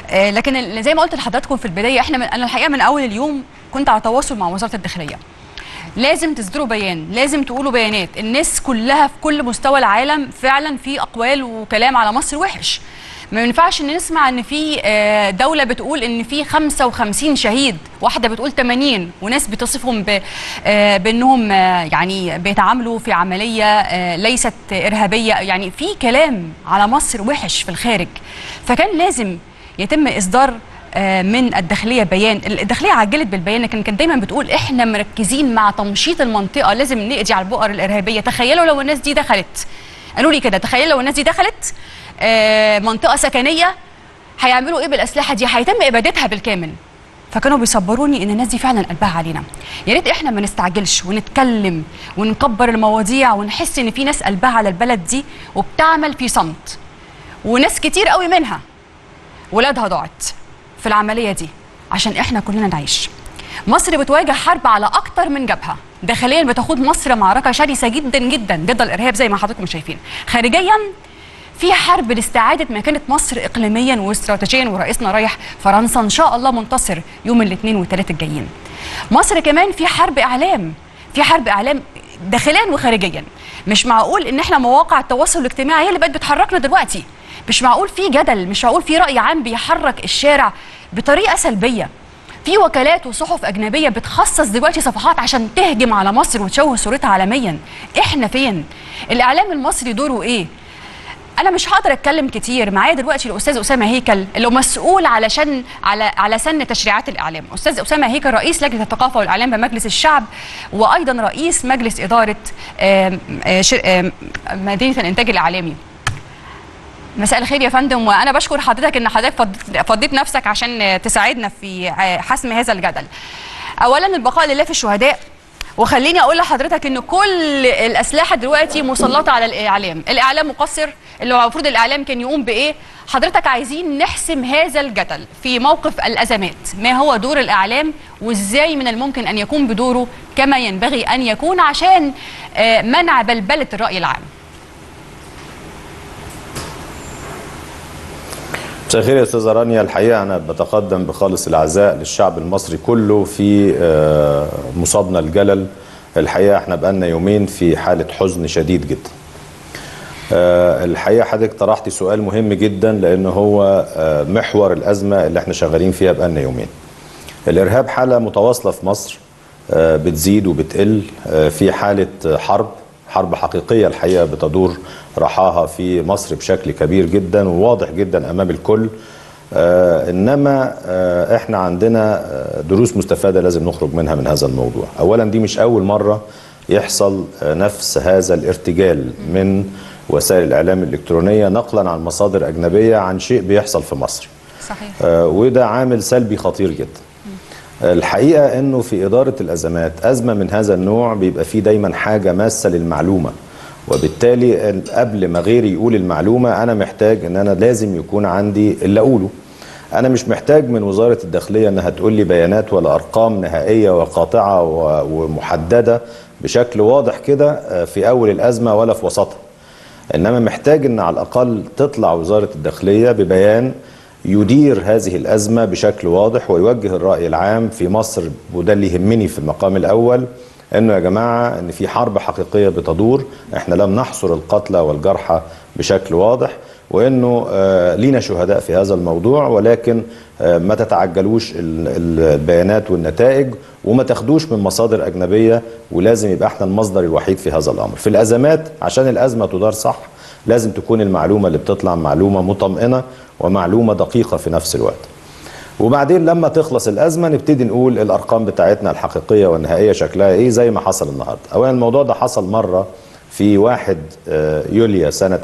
آه، لكن ال- زي ما قلت لحضراتكم في البدايه احنا من انا الحقيقه من اول اليوم كنت على تواصل مع وزاره الداخليه لازم تصدروا بيان لازم تقولوا بيانات الناس كلها في كل مستوى العالم فعلا في اقوال وكلام على مصر وحش ما ينفعش ان نسمع ان في آه، دوله بتقول ان في 55 شهيد واحده بتقول 80 وناس بتصفهم ب- آه، بانهم آه، يعني بيتعاملوا في عمليه آه، ليست ارهابيه يعني في كلام على مصر وحش في الخارج فكان لازم يتم اصدار آه، من الداخليه بيان الداخليه عجلت بالبيان لكن كانت دايما بتقول احنا مركزين مع تمشيط المنطقه لازم نقضي على البؤر الارهابيه تخيلوا لو الناس دي دخلت قالوا لي كده تخيلوا لو الناس دي دخلت آه، منطقه سكنيه هيعملوا ايه بالاسلحه دي هيتم ابادتها بالكامل فكانوا بيصبروني ان الناس دي فعلا قلبها علينا يا ريت احنا ما نستعجلش ونتكلم ونكبر المواضيع ونحس ان في ناس قلبها على البلد دي وبتعمل في صمت وناس كتير قوي منها ولادها ضاعت في العمليه دي عشان احنا كلنا نعيش مصر بتواجه حرب على اكتر من جبهه داخليا بتخوض مصر معركه شرسه جدا جدا ضد الارهاب زي ما حضراتكم شايفين خارجيا في حرب لاستعاده مكانه مصر اقليميا واستراتيجيا ورئيسنا رايح فرنسا ان شاء الله منتصر يوم الاثنين والثلاث الجايين مصر كمان في حرب اعلام في حرب اعلام داخليا وخارجيا مش معقول ان احنا مواقع التواصل الاجتماعي هي اللي بقت بتحركنا دلوقتي مش معقول في جدل مش معقول في راي عام بيحرك الشارع بطريقه سلبيه في وكالات وصحف اجنبيه بتخصص دلوقتي صفحات عشان تهجم على مصر وتشوه صورتها عالميا احنا فين الاعلام المصري دوره ايه انا مش هقدر اتكلم كتير معايا دلوقتي الاستاذ اسامه هيكل اللي هو مسؤول علشان على على سن تشريعات الاعلام استاذ اسامه هيكل رئيس لجنه الثقافه والاعلام بمجلس الشعب وايضا رئيس مجلس اداره آم، آه، شر- آم، مدينه الانتاج الاعلامي مساء الخير يا فندم وانا بشكر حضرتك ان حضرتك فضيت- فضيت نفسك عشان تساعدنا في آه، حسم هذا الجدل اولا البقاء لله في الشهداء وخليني اقول لحضرتك ان كل الاسلحه دلوقتي مسلطه على الاعلام الاعلام مقصر اللي هو المفروض الاعلام كان يقوم بايه حضرتك عايزين نحسم هذا الجدل في موقف الازمات ما هو دور الاعلام وازاي من الممكن ان يقوم بدوره كما ينبغي ان يكون عشان آه، منع بلبله الراي العام مساء الخير يا استاذه رانيا الحقيقه انا بتقدم بخالص العزاء للشعب المصري كله في آه، مصابنا الجلل الحقيقه احنا بقالنا يومين في حاله حزن شديد جدا آه، الحقيقه حضرتك طرحتي سؤال مهم جدا لان هو آه، محور الازمه اللي احنا شغالين فيها بقالنا يومين الارهاب حاله متواصله في مصر آه، بتزيد وبتقل آه، في حاله حرب حرب حقيقيه الحقيقه بتدور رحاها في مصر بشكل كبير جدا وواضح جدا امام الكل آه، انما آه، احنا عندنا آه، دروس مستفاده لازم نخرج منها من هذا الموضوع اولا دي مش اول مره يحصل آه، نفس هذا الارتجال من وسائل الاعلام الالكترونيه نقلا عن مصادر اجنبيه عن شيء بيحصل في مصر صحيح آه، وده عامل سلبي خطير جدا الحقيقة أنه في إدارة الأزمات أزمة من هذا النوع بيبقى فيه دايما حاجة ماسة للمعلومة وبالتالي ال- قبل ما غيري يقول المعلومة أنا محتاج أن أنا لازم يكون عندي اللي أقوله أنا مش محتاج من وزارة الداخلية أنها تقول لي بيانات ولا أرقام نهائية وقاطعة و- ومحددة بشكل واضح كده آه، في أول الأزمة ولا في وسطها انما محتاج ان على الاقل تطلع وزاره الداخليه ببيان يدير هذه الازمه بشكل واضح ويوجه الراي العام في مصر وده اللي يهمني في المقام الاول انه يا جماعه ان في حرب حقيقيه بتدور احنا لم نحصر القتلى والجرحى بشكل واضح وانه آه، لينا شهداء في هذا الموضوع ولكن آه، ما تتعجلوش ال- ال- البيانات والنتائج وما تاخدوش من مصادر اجنبيه ولازم يبقى احنا المصدر الوحيد في هذا الامر في الازمات عشان الازمه تدار صح لازم تكون المعلومه اللي بتطلع معلومه مطمئنه ومعلومه دقيقه في نفس الوقت وبعدين لما تخلص الازمه نبتدي نقول الارقام بتاعتنا الحقيقيه والنهائيه شكلها ايه زي ما حصل النهارده اولا الموضوع ده حصل مره في 1 آه، يوليو سنه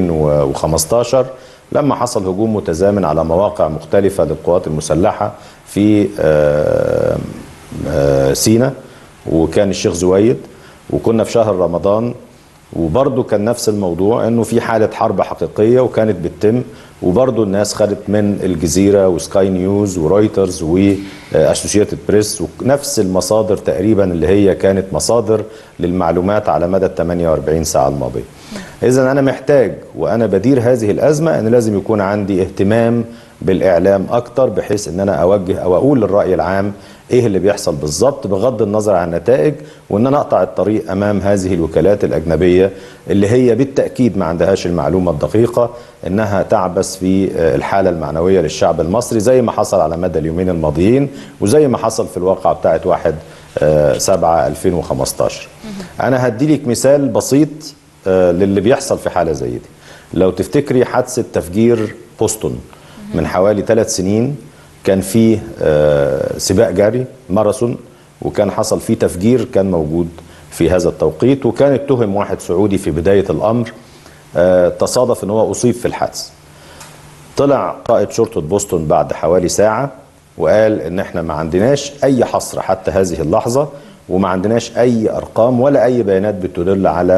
2015 لما حصل هجوم متزامن على مواقع مختلفه للقوات المسلحه في آه، آه، سينا وكان الشيخ زويد وكنا في شهر رمضان وبرضه كان نفس الموضوع انه في حاله حرب حقيقيه وكانت بتتم وبرضه الناس خدت من الجزيره وسكاي نيوز ورويترز واسوشيتد بريس ونفس المصادر تقريبا اللي هي كانت مصادر للمعلومات على مدى ال 48 ساعه الماضيه. اذا انا محتاج وانا بدير هذه الازمه ان لازم يكون عندي اهتمام بالاعلام اكتر بحيث ان انا اوجه او اقول للراي العام ايه اللي بيحصل بالظبط بغض النظر عن النتائج وان انا اقطع الطريق امام هذه الوكالات الاجنبيه اللي هي بالتاكيد ما عندهاش المعلومه الدقيقه انها تعبث في الحاله المعنويه للشعب المصري زي ما حصل على مدى اليومين الماضيين وزي ما حصل في الواقعه بتاعت 1 7 2015 انا هدي لك مثال بسيط للي بيحصل في حاله زي دي لو تفتكري حادثه تفجير بوسطن من حوالي ثلاث سنين كان فيه سباق جري ماراثون وكان حصل فيه تفجير كان موجود في هذا التوقيت وكان اتهم واحد سعودي في بدايه الامر تصادف ان هو اصيب في الحادث طلع قائد شرطه بوسطن بعد حوالي ساعه وقال ان احنا ما عندناش اي حصر حتى هذه اللحظه وما عندناش اي ارقام ولا اي بيانات بتدل على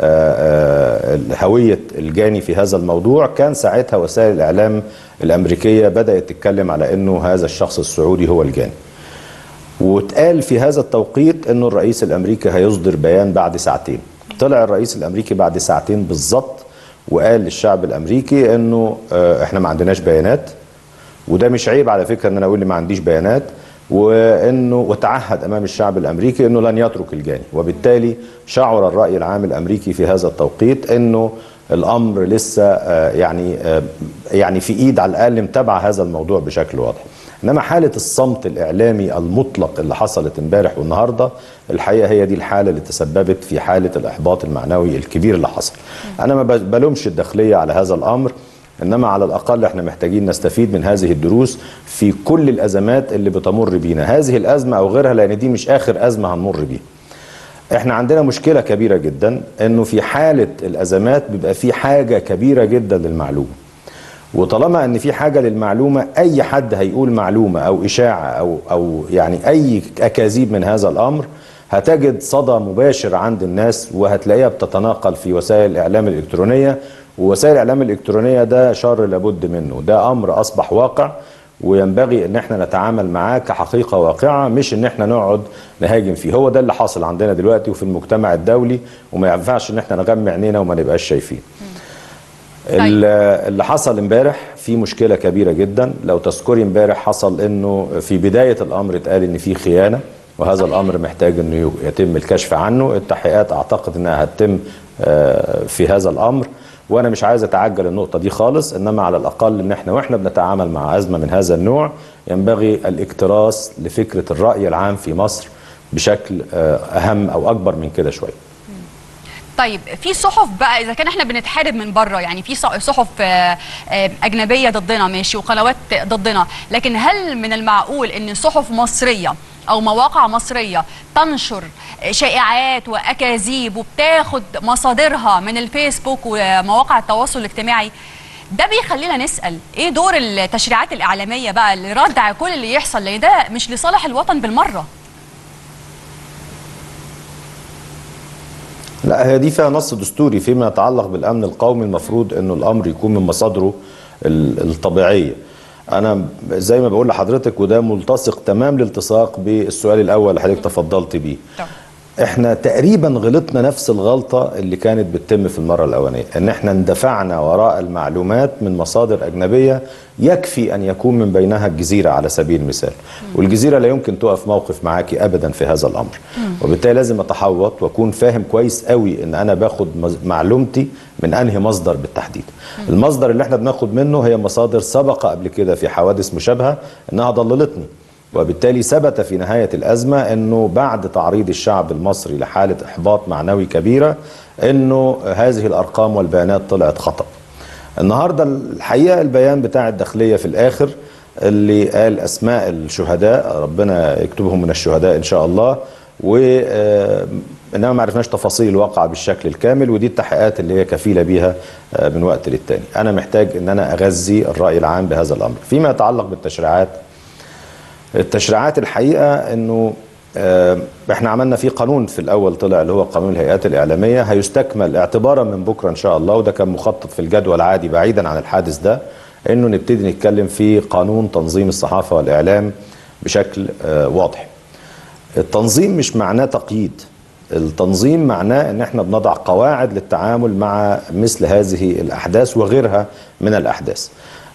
هويه الجاني في هذا الموضوع كان ساعتها وسائل الاعلام الامريكيه بدات تتكلم على انه هذا الشخص السعودي هو الجاني واتقال في هذا التوقيت انه الرئيس الامريكي هيصدر بيان بعد ساعتين طلع الرئيس الامريكي بعد ساعتين بالظبط وقال للشعب الامريكي انه احنا ما عندناش بيانات وده مش عيب على فكره ان انا اقول لي ما عنديش بيانات وانه وتعهد امام الشعب الامريكي انه لن يترك الجاني وبالتالي شعر الراي العام الامريكي في هذا التوقيت انه الامر لسه يعني يعني في ايد على الاقل متابعه هذا الموضوع بشكل واضح انما حاله الصمت الاعلامي المطلق اللي حصلت امبارح والنهارده الحقيقه هي دي الحاله اللي تسببت في حاله الاحباط المعنوي الكبير اللي حصل انا ما بلومش الداخليه على هذا الامر انما على الاقل احنا محتاجين نستفيد من هذه الدروس في كل الازمات اللي بتمر بينا هذه الازمه او غيرها لان دي مش اخر ازمه هنمر بيها احنا عندنا مشكله كبيره جدا انه في حاله الازمات بيبقى في حاجه كبيره جدا للمعلومه وطالما ان في حاجه للمعلومه اي حد هيقول معلومه او اشاعه او او يعني اي اكاذيب من هذا الامر هتجد صدى مباشر عند الناس وهتلاقيها بتتناقل في وسائل الاعلام الالكترونيه ووسائل الاعلام الالكترونيه ده شر لابد منه ده امر اصبح واقع وينبغي ان احنا نتعامل معاه كحقيقه واقعه مش ان احنا نقعد نهاجم فيه هو ده اللي حاصل عندنا دلوقتي وفي المجتمع الدولي وما ينفعش ان احنا نغمى عينينا وما نبقاش شايفين اللي حصل امبارح في مشكله كبيره جدا لو تذكري امبارح حصل انه في بدايه الامر اتقال ان في خيانه وهذا الامر محتاج انه يتم الكشف عنه التحقيقات اعتقد انها هتتم في هذا الامر وانا مش عايز اتعجل النقطه دي خالص انما على الاقل ان احنا واحنا بنتعامل مع ازمه من هذا النوع ينبغي الاكتراث لفكره الراي العام في مصر بشكل اهم او اكبر من كده شويه طيب في صحف بقى اذا كان احنا بنتحارب من بره يعني في صحف اجنبيه ضدنا ماشي وقنوات ضدنا لكن هل من المعقول ان صحف مصريه او مواقع مصريه تنشر شائعات واكاذيب وبتاخد مصادرها من الفيسبوك ومواقع التواصل الاجتماعي ده بيخلينا نسال ايه دور التشريعات الاعلاميه بقى لردع كل اللي يحصل لان ده مش لصالح الوطن بالمره لا هي دي فيها نص دستوري فيما يتعلق بالامن القومي المفروض انه الامر يكون من مصادره الطبيعيه انا زي ما بقول لحضرتك وده ملتصق تمام الالتصاق بالسؤال الاول اللي حضرتك تفضلت بيه احنا تقريبا غلطنا نفس الغلطه اللي كانت بتتم في المره الاولانيه ان احنا اندفعنا وراء المعلومات من مصادر اجنبيه يكفي ان يكون من بينها الجزيره على سبيل المثال والجزيره لا يمكن تقف موقف معاكي ابدا في هذا الامر وبالتالي لازم اتحوط واكون فاهم كويس قوي ان انا باخد معلومتي من انهي مصدر بالتحديد المصدر اللي احنا بناخد منه هي مصادر سبق قبل كده في حوادث مشابهه انها ضللتني وبالتالي ثبت في نهاية الأزمة أنه بعد تعريض الشعب المصري لحالة إحباط معنوي كبيرة أنه هذه الأرقام والبيانات طلعت خطأ النهاردة الحقيقة البيان بتاع الداخلية في الآخر اللي قال أسماء الشهداء ربنا يكتبهم من الشهداء إن شاء الله و انما ما عرفناش تفاصيل الواقعه بالشكل الكامل ودي التحقيقات اللي هي كفيله بيها من وقت للتاني انا محتاج ان انا اغذي الراي العام بهذا الامر فيما يتعلق بالتشريعات التشريعات الحقيقه انه احنا عملنا فيه قانون في الاول طلع اللي هو قانون الهيئات الاعلاميه هيستكمل اعتبارا من بكره ان شاء الله وده كان مخطط في الجدول العادي بعيدا عن الحادث ده انه نبتدي نتكلم في قانون تنظيم الصحافه والاعلام بشكل واضح. التنظيم مش معناه تقييد التنظيم معناه ان احنا بنضع قواعد للتعامل مع مثل هذه الاحداث وغيرها من الاحداث.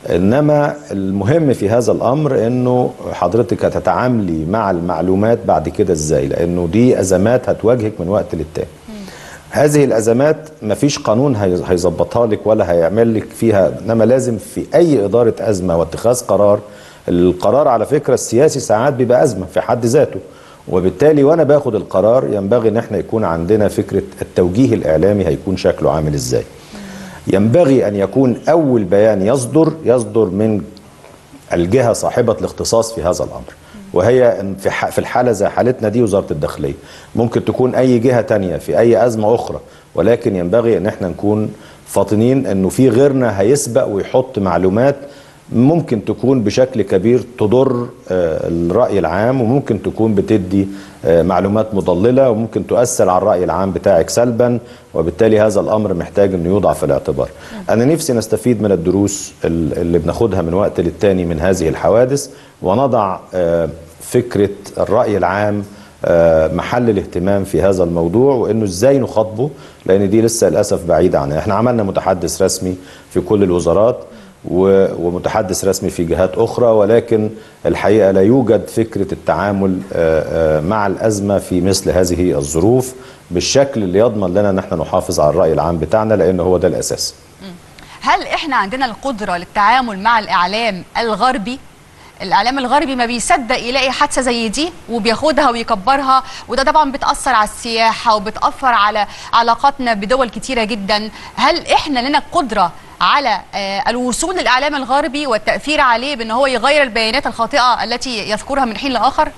انما المهم في هذا الامر انه حضرتك هتتعاملي مع المعلومات بعد كده ازاي لانه دي ازمات هتواجهك من وقت للتاني هذه الازمات مفيش قانون هي- هيظبطها لك ولا هيعمل لك فيها انما لازم في اي اداره ازمه واتخاذ قرار القرار على فكره السياسي ساعات بيبقى ازمه في حد ذاته وبالتالي وانا باخد القرار ينبغي ان احنا يكون عندنا فكره التوجيه الاعلامي هيكون شكله عامل ازاي ينبغي ان يكون اول بيان يصدر يصدر من الجهه صاحبه الاختصاص في هذا الامر وهي إن في ح- في الحاله زي حالتنا دي وزاره الداخليه ممكن تكون اي جهه تانية في اي ازمه اخرى ولكن ينبغي ان احنا نكون فاطنين انه في غيرنا هيسبق ويحط معلومات ممكن تكون بشكل كبير تضر آه، الراي العام وممكن تكون بتدي آه، معلومات مضلله وممكن تؤثر على الراي العام بتاعك سلبا وبالتالي هذا الامر محتاج انه يوضع في الاعتبار. انا نفسي نستفيد من الدروس ال- اللي بناخدها من وقت للتاني من هذه الحوادث ونضع آه، فكره الراي العام آه، محل الاهتمام في هذا الموضوع وانه ازاي نخاطبه لان دي لسه للاسف بعيده عننا احنا عملنا متحدث رسمي في كل الوزارات و- ومتحدث رسمي في جهات اخرى ولكن الحقيقه لا يوجد فكره التعامل آه، آه، مع الازمه في مثل هذه الظروف بالشكل اللي يضمن لنا ان احنا نحافظ على الراي العام بتاعنا لان هو ده الاساس هل احنا عندنا القدره للتعامل مع الاعلام الغربي الاعلام الغربي ما بيصدق يلاقي حادثه زي دي وبياخدها ويكبرها وده طبعا بتاثر على السياحه وبتاثر على علاقاتنا بدول كتيره جدا هل احنا لنا قدره على آه، الوصول للاعلام الغربي والتاثير عليه بان هو يغير البيانات الخاطئه التي يذكرها من حين لاخر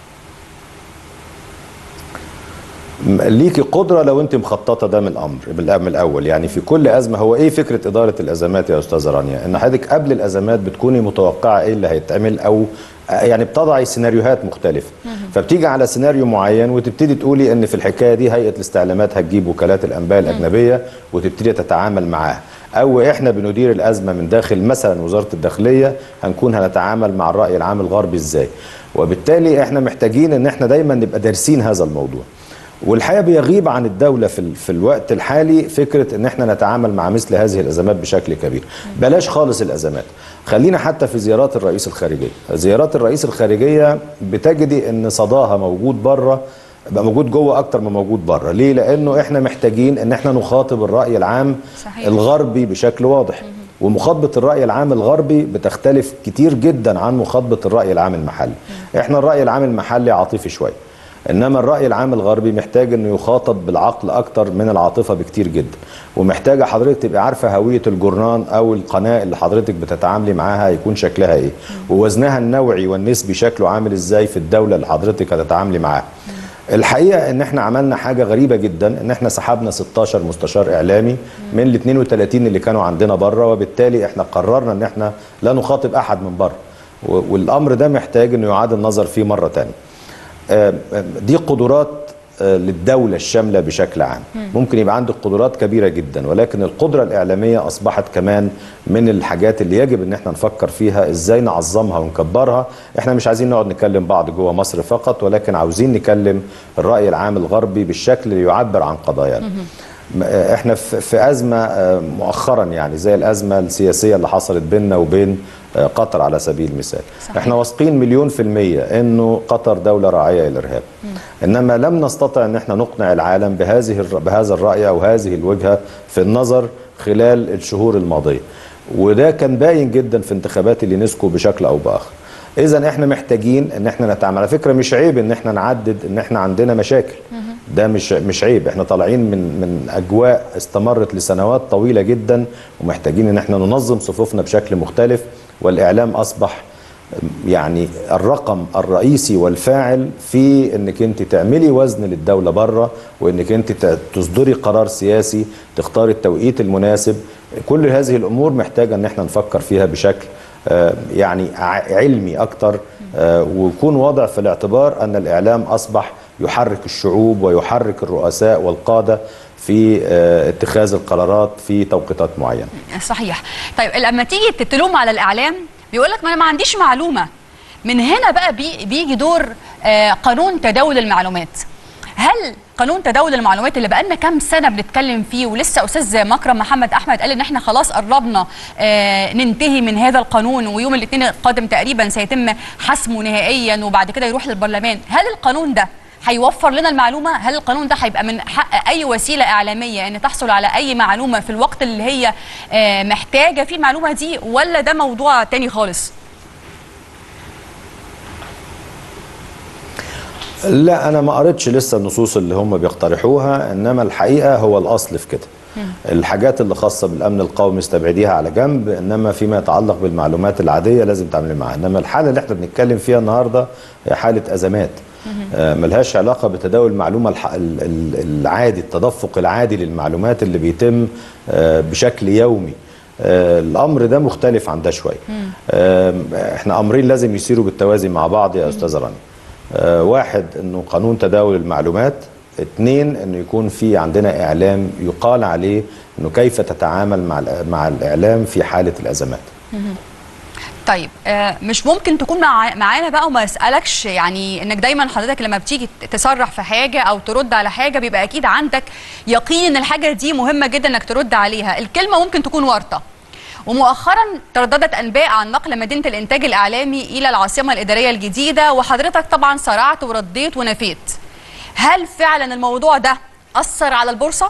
م- ليكي قدره لو انت مخططه ده من الامر بالأ- من الاول يعني في كل ازمه هو ايه فكره اداره الازمات يا استاذه رانيا ان حضرتك قبل الازمات بتكوني متوقعه ايه اللي هيتعمل او آه، يعني بتضعي سيناريوهات مختلفه فبتيجي على سيناريو معين وتبتدي تقولي ان في الحكايه دي هيئه الاستعلامات هتجيب وكالات الانباء الاجنبيه وتبتدي تتعامل معاها او احنا بندير الازمه من داخل مثلا وزاره الداخليه هنكون هنتعامل مع الراي العام الغربي ازاي وبالتالي احنا محتاجين ان احنا دايما نبقى دارسين هذا الموضوع والحقيقه بيغيب عن الدوله في ال- في الوقت الحالي فكره ان احنا نتعامل مع مثل هذه الازمات بشكل كبير بلاش خالص الازمات خلينا حتى في زيارات الرئيس الخارجيه زيارات الرئيس الخارجيه بتجدي ان صداها موجود بره بقى موجود جوه اكتر ما موجود بره ليه لانه احنا محتاجين ان احنا نخاطب الراي العام صحيح. الغربي بشكل واضح ومخاطبه الراي العام الغربي بتختلف كتير جدا عن مخاطبه الراي العام المحلي احنا الراي العام المحلي عاطفي شويه انما الراي العام الغربي محتاج انه يخاطب بالعقل اكتر من العاطفه بكتير جدا ومحتاجه حضرتك تبقى عارفه هويه الجورنان او القناه اللي حضرتك بتتعاملي معاها هيكون شكلها ايه ووزنها النوعي والنسبي شكله عامل ازاي في الدوله اللي حضرتك هتتعاملي معاها الحقيقه ان احنا عملنا حاجه غريبه جدا ان احنا سحبنا 16 مستشار اعلامي من ال 32 اللي كانوا عندنا بره وبالتالي احنا قررنا ان احنا لا نخاطب احد من بره و- والامر ده محتاج انه يعاد النظر فيه مره ثانيه آه، آه، دي قدرات آه، للدولة الشاملة بشكل عام ممكن يبقى عندك قدرات كبيرة جدا ولكن القدرة الإعلامية أصبحت كمان من الحاجات اللي يجب أن احنا نفكر فيها إزاي نعظمها ونكبرها احنا مش عايزين نقعد نكلم بعض جوه مصر فقط ولكن عاوزين نكلم الرأي العام الغربي بالشكل اللي يعبر عن قضايانا م- آه، احنا في في ازمه آه، مؤخرا يعني زي الازمه السياسيه اللي حصلت بيننا وبين آه، قطر على سبيل المثال صحيح. احنا واثقين مليون في المية انه قطر دولة راعية للارهاب انما لم نستطع ان احنا نقنع العالم بهذه الر- بهذا الرأي او هذه الوجهة في النظر خلال الشهور الماضية وده كان باين جدا في انتخابات اليونسكو بشكل او باخر اذا احنا محتاجين ان احنا نتعامل على فكره مش عيب ان احنا نعدد ان احنا عندنا مشاكل ده مش مش عيب احنا طالعين من من اجواء استمرت لسنوات طويله جدا ومحتاجين ان احنا ننظم صفوفنا بشكل مختلف والاعلام اصبح يعني الرقم الرئيسي والفاعل في انك انت تعملي وزن للدوله بره وانك انت ت- تصدري قرار سياسي تختاري التوقيت المناسب كل هذه الامور محتاجه ان احنا نفكر فيها بشكل آه، يعني ع- علمي اكتر آه، ويكون واضع في الاعتبار ان الاعلام اصبح يحرك الشعوب ويحرك الرؤساء والقاده في آه، اتخاذ القرارات في توقيتات معينه صحيح طيب لما تيجي تلوم على الاعلام بيقول لك ما انا ما عنديش معلومه من هنا بقى بي بيجي دور آه، قانون تداول المعلومات هل قانون تداول المعلومات اللي بقالنا كام سنه بنتكلم فيه ولسه استاذ مكرم محمد احمد قال ان اححنا خلاص قربنا آه ننتهي من هذا القانون ويوم الاثنين القادم تقريبا سيتم حسمه نهائيا وبعد كده يروح للبرلمان هل القانون ده هيوفر لنا المعلومه هل القانون ده هيبقى من حق اي وسيله اعلاميه ان تحصل على اي معلومه في الوقت اللي هي آه محتاجه فيه المعلومه دي ولا ده موضوع تاني خالص لا انا ما قريتش لسه النصوص اللي هم بيقترحوها انما الحقيقه هو الاصل في كده الحاجات اللي خاصه بالامن القومي استبعديها على جنب انما فيما يتعلق بالمعلومات العاديه لازم تعملي معاها انما الحاله اللي احنا بنتكلم فيها النهارده هي حاله ازمات آه ملهاش علاقه بتداول المعلومه الح... ال- ال- العادي التدفق العادي للمعلومات اللي بيتم آه بشكل يومي آه الامر ده مختلف عن ده شويه آه احنا امرين لازم يسيروا بالتوازي مع بعض يا استاذه رانيا آه، واحد انه قانون تداول المعلومات اثنين انه يكون في عندنا اعلام يقال عليه انه كيف تتعامل مع الإ- مع الاعلام في حاله الازمات طيب آه، مش ممكن تكون مع معانا بقى وما اسالكش يعني انك دايما حضرتك لما بتيجي تصرح في حاجه او ترد على حاجه بيبقى اكيد عندك يقين ان الحاجه دي مهمه جدا انك ترد عليها الكلمه ممكن تكون ورطه ومؤخرا ترددت انباء عن نقل مدينه الانتاج الاعلامي الى العاصمه الاداريه الجديده وحضرتك طبعا صرعت ورديت ونفيت هل فعلا الموضوع ده اثر على البورصه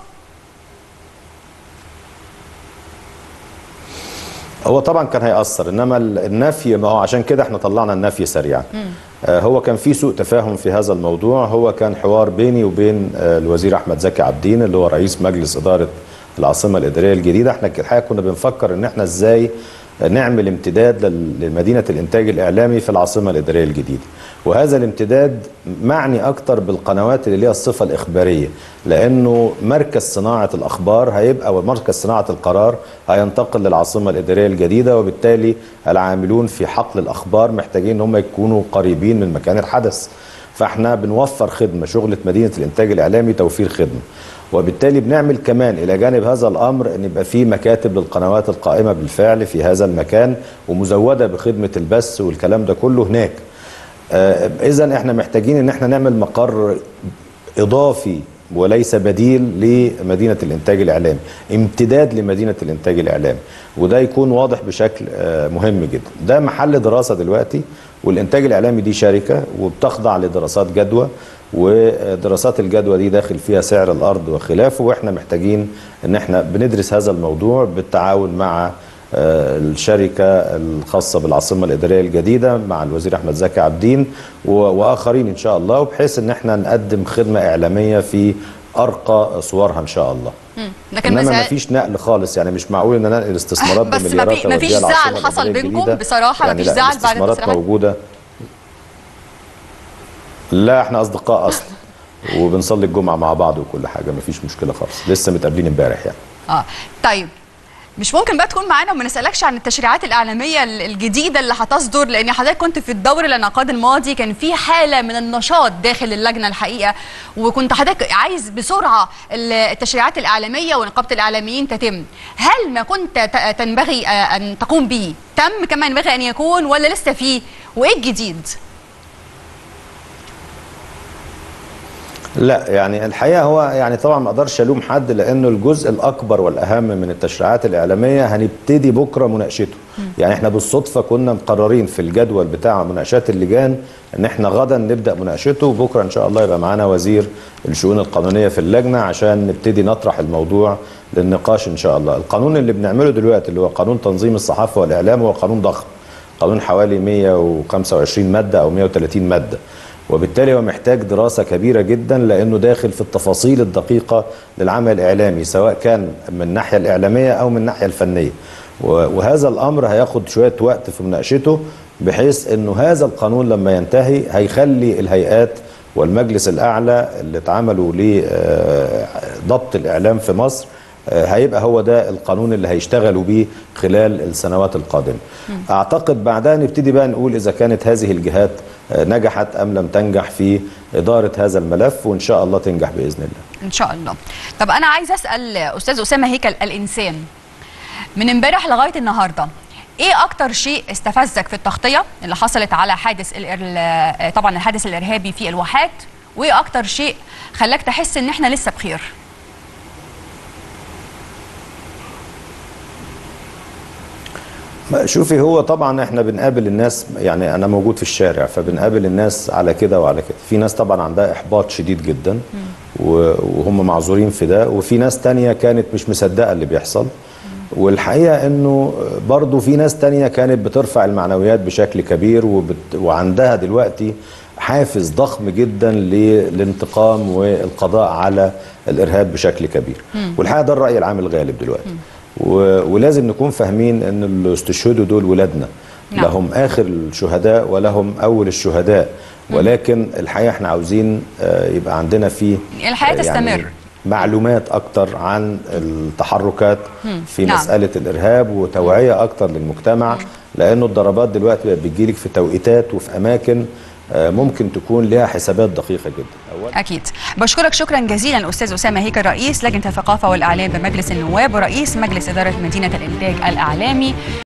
هو طبعا كان هيأثر انما ال- النفي ما هو عشان كده احنا طلعنا النفي سريعا آه هو كان في سوء تفاهم في هذا الموضوع هو كان حوار بيني وبين آه الوزير احمد زكي عبدين اللي هو رئيس مجلس اداره العاصمه الاداريه الجديده احنا الحقيقه كنا بنفكر ان احنا ازاي نعمل امتداد لل- لمدينه الانتاج الاعلامي في العاصمه الاداريه الجديده وهذا الامتداد معني اكتر بالقنوات اللي ليها الصفه الاخباريه لانه مركز صناعه الاخبار هيبقى ومركز صناعه القرار هينتقل للعاصمه الاداريه الجديده وبالتالي العاملون في حقل الاخبار محتاجين ان هم يكونوا قريبين من مكان الحدث فاحنا بنوفر خدمه شغله مدينه الانتاج الاعلامي توفير خدمه وبالتالي بنعمل كمان الى جانب هذا الامر ان يبقى في مكاتب للقنوات القائمه بالفعل في هذا المكان ومزوده بخدمه البث والكلام ده كله هناك آه اذا احنا محتاجين ان احنا نعمل مقر اضافي وليس بديل لمدينه الانتاج الاعلامي امتداد لمدينه الانتاج الاعلامي وده يكون واضح بشكل آه مهم جدا ده محل دراسه دلوقتي والانتاج الاعلامي دي شركه وبتخضع لدراسات جدوى ودراسات الجدوى دي داخل فيها سعر الارض وخلافه واحنا محتاجين ان احنا بندرس هذا الموضوع بالتعاون مع آه، الشركه الخاصه بالعاصمه الاداريه الجديده مع الوزير احمد زكي عبدين و- واخرين ان شاء الله وبحيث ان احنا نقدم خدمه اعلاميه في ارقى صورها ان شاء الله لكن انما مسألة- ما فيش نقل خالص يعني مش معقول ان ننقل استثمارات بس ما بمليارات في- ما فيش أوديها زعل العاصمة حصل الإدارية بينكم الجديدة. بصراحة، ما يعني فيش لا، زعل بعد الاستثمارات التصريحات؟ موجوده لا احنا اصدقاء اصلا وبنصلي الجمعه مع بعض وكل حاجه ما فيش مشكله خالص لسه متقابلين امبارح يعني اه طيب مش ممكن بقى تكون معانا وما نسالكش عن التشريعات الاعلاميه ال- الجديده اللي هتصدر لان حضرتك كنت في الدور الانعقاد الماضي كان في حاله من النشاط داخل اللجنه الحقيقه وكنت حضرتك عايز بسرعه ال- التشريعات الاعلاميه ونقابه الاعلاميين تتم هل ما كنت ت- تنبغي آه، ان تقوم به تم كما ينبغي ان يكون ولا لسه فيه وايه الجديد لا يعني الحقيقه هو يعني طبعا ما اقدرش الوم حد لانه الجزء الاكبر والاهم من التشريعات الاعلاميه هنبتدي بكره مناقشته يعني احنا بالصدفه كنا مقررين في الجدول بتاع مناقشات اللجان ان احنا غدا نبدا مناقشته وبكره ان شاء الله يبقى معانا وزير الشؤون القانونيه في اللجنه عشان نبتدي نطرح الموضوع للنقاش ان شاء الله القانون اللي بنعمله دلوقتي اللي هو قانون تنظيم الصحافه والاعلام هو قانون ضخم قانون حوالي 125 ماده او 130 ماده وبالتالي هو محتاج دراسة كبيرة جدا لأنه داخل في التفاصيل الدقيقة للعمل الإعلامي سواء كان من الناحية الإعلامية أو من الناحية الفنية و- وهذا الأمر هياخد شوية وقت في مناقشته بحيث أنه هذا القانون لما ينتهي هيخلي الهيئات والمجلس الأعلى اللي اتعملوا لضبط الإعلام في مصر آه، هيبقى هو ده القانون اللي هيشتغلوا بيه خلال السنوات القادمة أعتقد بعدها نبتدي بقى نقول إذا كانت هذه الجهات آه، نجحت أم لم تنجح في إدارة هذا الملف وإن شاء الله تنجح بإذن الله ان شاء الله طب انا عايز اسال استاذ اسامه هيكل الانسان من امبارح لغايه النهارده ايه اكتر شيء استفزك في التغطيه اللي حصلت على حادث الإر... طبعا الحادث الارهابي في الواحات وايه اكتر شيء خلاك تحس ان احنا لسه بخير ما شوفي هو طبعا احنا بنقابل الناس يعني انا موجود في الشارع فبنقابل الناس على كده وعلى كده في ناس طبعا عندها احباط شديد جدا و- وهم معذورين في ده وفي ناس تانية كانت مش مصدقة اللي بيحصل والحقيقة انه برضو في ناس تانية كانت بترفع المعنويات بشكل كبير وبت وعندها دلوقتي حافز ضخم جدا للانتقام والقضاء على الارهاب بشكل كبير والحقيقة ده الرأي العام الغالب دلوقتي و- ولازم نكون فاهمين ان اللي استشهدوا دول ولادنا نعم. لهم اخر الشهداء ولهم اول الشهداء ولكن الحقيقه احنا عاوزين آه، يبقى عندنا في الحياة آه، تستمر. معلومات اكتر عن التحركات في نعم. مساله الارهاب وتوعيه اكتر للمجتمع لانه الضربات دلوقتي بقت بتجيلك في توقيتات وفي اماكن آه، ممكن تكون لها حسابات دقيقه جدا أولاً اكيد بشكرك شكرا جزيلا استاذ اسامه هيكل رئيس لجنه الثقافه والاعلام بمجلس النواب ورئيس مجلس اداره مدينه الانتاج الاعلامي